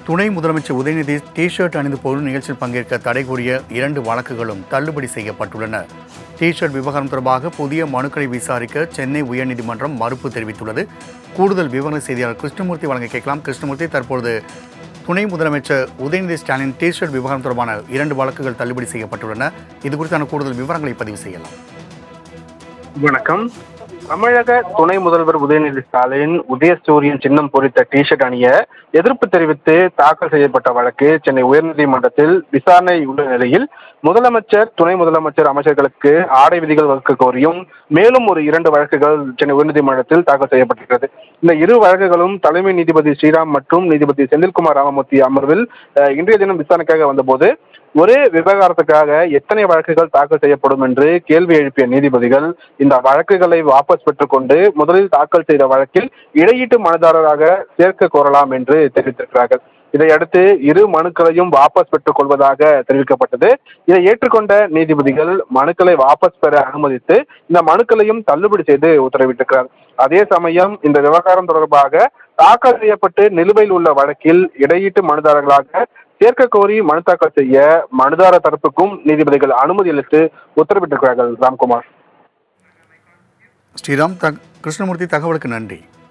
துணை முதலமைச்சர் Udhayanidhi T shirt அணிந்து பொது நிகழ்ச்சியில் பங்கேற்க தடை கூறிய இரண்டு வழக்குகளும் தள்ளுபடி செய்யப்பட்டுள்ளன டி ஷர்ட் விவகாரம் தொடர்பாக புதிய மனுக்களை விசாரிக்க சென்னை உயர்நீதிமன்றம் மறுப்பு தெரிவித்துள்ளது கூடுதல் விவர செய்தியாளர் கிருஷ்ணமூர்த்தி வழங்க கேட்கலாம் கிருஷ்ணமூர்த்தி தற்பொழுது துணை முதலமைச்சர் உதயநிதி ஸ்டாலின் டி ஷர்ட் விவகாரம் தொடர்பான இரண்டு வழக்குகள் தள்ளுபடி செய்யப்பட்டுள்ளன இது குறித்தான கூடுதல் விவரங்களை பதிவு செய்யலாம் வணக்கம் தமிழக துணை முதல்வர் உதயநிதி ஸ்டாலின் உதயசூரியன் சின்னம் பொறித்த டிஷர்ட் அணிய எதிர்ப்பு தெரிவித்து தாக்கல் செய்யப்பட்ட வழக்கு சென்னை உயர்நீதிமன்றத்தில் விசாரணை உள்ள நிலையில் முதலமைச்சர் துணை முதலமைச்சர் அமைச்சர்களுக்கு ஆடை விதிகள் வகுக்க கோரியும் மேலும் ஒரு இரண்டு வழக்குகள் சென்னை உயர்நீதிமன்றத்தில் தாக்கல் செய்யப்பட்டிருக்கிறது இந்த இரு வழக்குகளும் தலைமை நீதிபதி ஸ்ரீராம் மற்றும் நீதிபதி செந்தில்குமார் ராமமூர்த்தி அமர்வில் அஹ், இன்றைய தினம் விசாரணைக்காக வந்தபோது ஒரே விவகாரத்துக்காக எத்தனை வழக்குகள் தாக்கல் செய்யப்படும் என்று கேள்வி எழுப்பிய நீதிபதிகள் இந்த வழக்குகளை வாபஸ் பெற்றுக்கொண்டு முதலில் தாக்கல் செய்த வழக்கில் இடையீட்டு மனுதாரராக சேர்க்க கோரலாம் என்று தெரிவித்திருக்கிறார்கள் இதையடுத்து இரு மனுக்களையும் வாபஸ் பெற்றுக் கொள்வதாக தெரிவிக்கப்பட்டது இதை ஏற்றுக்கொண்ட நீதிபதிகள் மனுக்களை வாபஸ் பெற அனுமதித்து இந்த மனுக்களையும் தள்ளுபடி செய்து உத்தரவிட்டிருக்கிறார் அதே சமயம் இந்த விவகாரம் தொடர்பாக தாக்கல் செய்யப்பட்டு நிலுவையில் உள்ள வழக்கில் இடையீட்டு மனுதாரர்களாக சேர்க்க கோரி மனு தாக்கல் செய்ய மனுதார தரப்புக்கும் நீதிபதிகள் அனுமதி அளித்து உத்தரவிட்டிருக்கிறார்கள் ராம்குமார் ஸ்ரீராம் த கிருஷ்ணமூர்த்தி தகவலுக்கு நன்றி